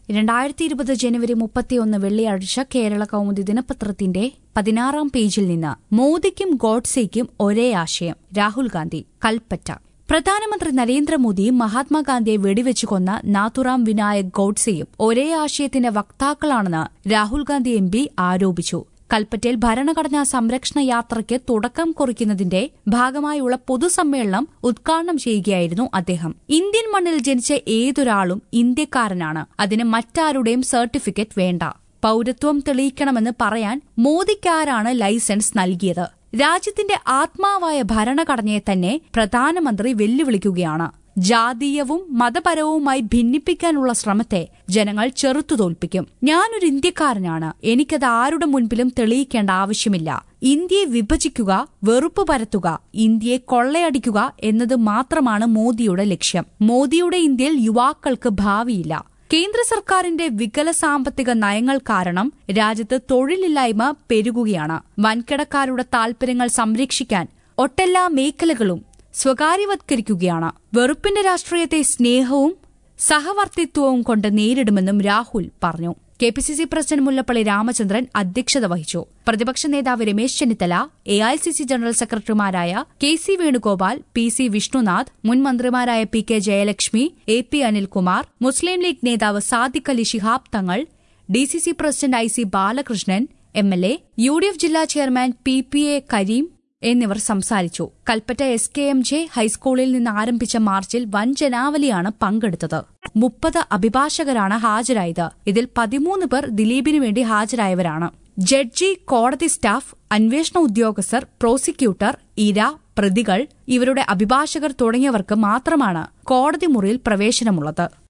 രണ്ടായിരത്തി ഇരുപത് ജനുവരി മുപ്പത്തിയൊന്ന് വെള്ളിയാഴ്ച കേരള കൗമുദി ദിനപത്രത്തിന്റെ പതിനാറാം പേജിൽ നിന്ന് മോദിക്കും ഗോഡ്സെയ്ക്കും ഒരേ ആശയം രാഹുൽ ഗാന്ധി കൽപ്പറ്റ പ്രധാനമന്ത്രി നരേന്ദ്രമോദിയും മഹാത്മാഗാന്ധിയെ വെടിവെച്ചു കൊന്ന നാഥുറാം വിനായക് ഗോഡ്സെയും ഒരേ ആശയത്തിന്റെ വക്താക്കളാണെന്ന് രാഹുൽ ഗാന്ധി എം പി ആരോപിച്ചു കൽപ്പറ്റയിൽ ഭരണഘടനാ സംരക്ഷണ യാത്രയ്ക്ക് തുടക്കം കുറിക്കുന്നതിന്റെ ഭാഗമായുള്ള പൊതുസമ്മേളനം ഉദ്ഘാടനം ചെയ്യുകയായിരുന്നു അദ്ദേഹം ഇന്ത്യൻ മണ്ണിൽ ജനിച്ച ഏതൊരാളും ഇന്ത്യക്കാരനാണ് അതിന് മറ്റാരുടെയും സർട്ടിഫിക്കറ്റ് വേണ്ട പൌരത്വം തെളിയിക്കണമെന്ന് പറയാൻ മോദിക്കാരാണ് ലൈസൻസ് നൽകിയത് രാജ്യത്തിന്റെ ആത്മാവായ ഭരണഘടനയെ തന്നെ പ്രധാനമന്ത്രി വെല്ലുവിളിക്കുകയാണ് ജാതീയവും മതപരവുമായി ഭിന്നിപ്പിക്കാനുള്ള ശ്രമത്തെ ജനങ്ങൾ ചെറുത്തുതോൽപ്പിക്കും ഞാനൊരു ഇന്ത്യക്കാരനാണ് എനിക്കത് ആരുടെ മുൻപിലും തെളിയിക്കേണ്ട ആവശ്യമില്ല ഇന്ത്യയെ വിഭജിക്കുക വെറുപ്പ് പരത്തുക ഇന്ത്യയെ കൊള്ളയടിക്കുക എന്നത് മാത്രമാണ് മോദിയുടെ ലക്ഷ്യം മോദിയുടെ ഇന്ത്യയിൽ യുവാക്കൾക്ക് ഭാവിയില്ല കേന്ദ്ര സർക്കാരിന്റെ വികല സാമ്പത്തിക നയങ്ങൾ കാരണം രാജ്യത്ത് തൊഴിലില്ലായ്മ പെരുകുകയാണ് വൻകിടക്കാരുടെ താൽപര്യങ്ങൾ സംരക്ഷിക്കാൻ ഒട്ടെല്ലാ മേഖലകളും സ്വകാര്യവത്കരിക്കുകയാണ് വെറുപ്പിന്റെ രാഷ്ട്രീയത്തെ സ്നേഹവും സഹവർത്തിത്വവും കൊണ്ട് നേരിടുമെന്നും രാഹുൽ പറഞ്ഞു K P C C president Mullappally Ramachandran അധ്യക്ഷത വഹിച്ചു പ്രതിപക്ഷ നേതാവ് Ramesh Chennithala A I C C general സെക്രട്ടറിമാരായ K C Venugopal P C Vishnunath മുൻ മന്ത്രിമാരായ P K Jayalakshmi A P Anilkumar Muslim League നേതാവ് Sadiq Ali Shihab Thangal D C C president I C Balakrishnan M L A U D F ജില്ലാ chairman P P A Kareem എന്നിവർ സംസാരിച്ചു Kalpetta S K M J ഹൈസ്കൂളിൽ നിന്ന് ആരംഭിച്ച മാർച്ചിൽ വൻ ജനാവലിയാണ് പങ്കെടുത്തത് മുപ്പത് അഭിഭാഷകരാണ് ഹാജരായത് ഇതിൽ പതിമൂന്ന് പേർ ദിലീപിനു വേണ്ടി ഹാജരായവരാണ് ജഡ്ജി കോടതി സ്റ്റാഫ് അന്വേഷണ ഉദ്യോഗസ്ഥർ പ്രോസിക്യൂട്ടർ ഇര പ്രതികൾ ഇവരുടെ അഭിഭാഷകർ തുടങ്ങിയവർക്ക് മാത്രമാണ് കോടതി മുറിയിൽ പ്രവേശനമുള്ളത്